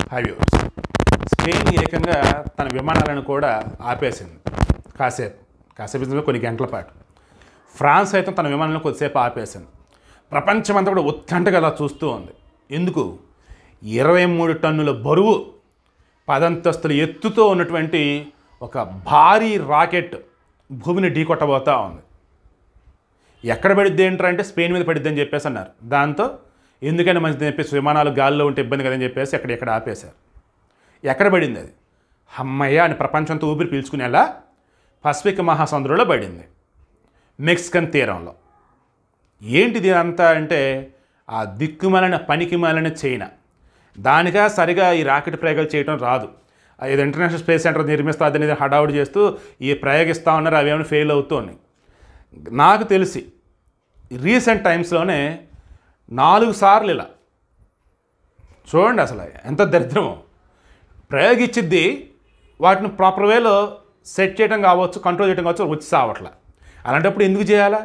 హైవ్యూర్స్ Spain ఏకంగా తన విమానాలను కూడా ఆపేసింది కాసేపు కాసేపు అంటే కొన్ని గంటల పాటు ఫ్రాన్స్ అయితే తన విమానాలను కొద్దిసేపు ఆపేసింది ప్రపంచమంతా కూడా ఉత్కంఠగా అలా చూస్తూ ఉంది ఎందుకు ఇరవై మూడు టన్నుల బరువు పదంతస్తుల ఎత్తుతో ఉన్నటువంటి ఒక భారీ రాకెట్ భూమిని ఢీకొట్టబోతా ఉంది ఎక్కడ పడిద్ది ఏంటంటే స్పెయిన్ మీద పడిద్ది అని చెప్పేసి అన్నారు దాంతో ఎందుకైనా మంచిది అని చెప్పేసి విమానాలు గాల్లో ఉంటే ఇబ్బంది కదని చెప్పేసి అక్కడ ఎక్కడ ఆపేశారు ఎక్కడ పడింది అది అమ్మయ్య అని ప్రపంచంతో ఊపిరి పీల్చుకునేలా పసిఫిక్ మహాసముద్రంలో పడింది మెక్సికన్ తీరంలో ఏంటిది అంతా అంటే ఆ దిక్కుమాలిన పనికిమాలిన చైనా దానిగా సరిగా ఈ రాకెట్ ప్రయోగాలు చేయడం రాదు ఇది ఇంటర్నేషనల్ స్పేస్ సెంటర్ నిర్మిస్తుంది అనేది హడావుడి చేస్తూ ఈ ప్రయోగిస్తూ ఉన్నారు అవేమైనా ఫెయిల్ అవుతున్నాయి నాకు తెలిసి రీసెంట్ టైమ్స్లోనే నాలుగు సార్లు ఇలా చూడండి అసలు ఎంత దరిద్రమో ప్రయోగించిద్ది వాటిని ప్రాపర్ వేలో సెట్ చేయడం కావచ్చు కంట్రోల్ చేయడం కావచ్చు వచ్చి సావట్లా అలాంటప్పుడు ఎందుకు చేయాలా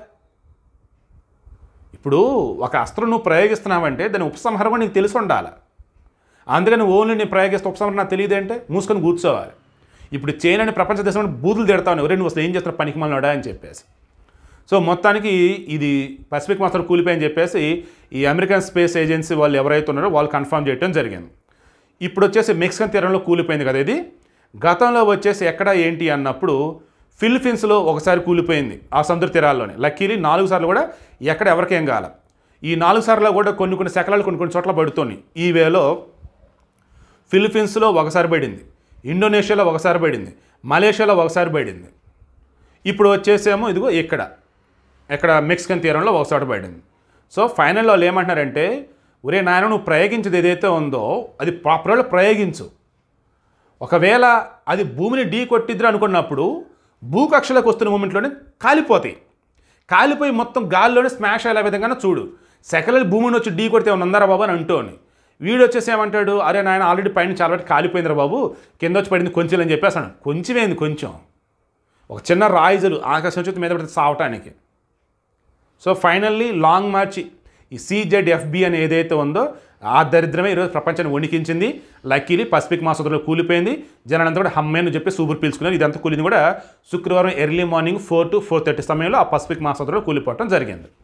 ఇప్పుడు ఒక అస్త్రం నువ్వు ప్రయోగిస్తున్నావంటే దాని ఉపసంహారం కూడా నీకు తెలిసి ఉండాలి అందుకని ఓన్లీ నేను ప్రయోగిస్తే ఉపసంహారం నాకు తెలియదు అంటే మూసుకొని కూర్చోవాలి ఇప్పుడు చైనా అని ప్రపంచ దేశంలో బూతులు తిడతాను ఎవరైనా నువ్వు అసలు ఏం చేస్తున్నా పనికి మళ్ళీ అని చెప్పేసి సో మొత్తానికి ఇది పసిఫిక్ మాస్టర్ కూలిపోయని చెప్పేసి ఈ అమెరికన్ స్పేస్ ఏజెన్సీ వాళ్ళు ఎవరైతే ఉన్నారో వాళ్ళు కన్ఫర్మ్ చేయడం జరిగింది ఇప్పుడు వచ్చేసి మెక్సికన్ తీరంలో కూలిపోయింది కదా ఇది గతంలో వచ్చేసి ఎక్కడ ఏంటి అన్నప్పుడు ఫిలిపీన్స్లో ఒకసారి కూలిపోయింది ఆ సముద్ర తీరాల్లోనే లక్కీలీ నాలుగు సార్లు కూడా ఎక్కడ ఎవరికేం కాల ఈ నాలుగు సార్లు కూడా కొన్ని కొన్ని శకలాలు కొన్ని కొన్ని చోట్ల పడుతున్నాయి ఈ వేలో ఫిలిపీన్స్లో ఒకసారి పడింది ఇండోనేషియాలో ఒకసారి పడింది మలేషియాలో ఒకసారి పడింది ఇప్పుడు వచ్చేసేమో ఇదిగో ఇక్కడ ఇక్కడ మెక్సికన్ తీరంలో ఒకసారి పడింది సో ఫైనల్లో వాళ్ళు ఏమంటున్నారంటే ఒరే నాయన నువ్వు ప్రయోగించేది ఏదైతే ఉందో అది ప్రాపర్గా ప్రయోగించు ఒకవేళ అది భూమిని ఢీ కొట్టిద్దిరా అనుకున్నప్పుడు భూకక్షలకు వస్తున్న మూమెంట్లోనే కాలిపోతాయి కాలిపోయి మొత్తం గాల్లోనే స్మాష్ అయ్యే విధంగా చూడు సెకలలు భూమిని వచ్చి ఢీ కొడితే ఏమన్నా ఉందారా బాబు అని అంటోని వీడు వచ్చేసి ఏమంటాడు అరే నాయన ఆల్రెడీ పైన చాలా వాటి కాలిపోయిందిరా బాబు కింద వచ్చి పడింది కొంచెం అని చెప్పేసాను కొంచెమేంది కొంచెం ఒక చిన్న రాయిజలు ఆకాశం వచ్చి మీద పడితే సావటానికి సో ఫైనల్లీ లాంగ్ మార్చ్ ఈ సిజెడ్ఎఫ్బి అని ఏదైతే ఉందో ఆ దరిద్రమే ఈరోజు ప్రపంచాన్ని వణికించింది లక్కీలీ పసిఫిక్ మహాసముద్రంలో కూలిపోయింది జనాలంతా కూడా హమ్మేను చెప్పి సూపర్ పీల్చుకున్నారు ఇదంతా కూలింది కూడా శుక్రవారం early morning four to four thirty సమయంలో ఆ పసిఫిక్ మహాసముద్రంలో కూలిపోవడం జరిగింది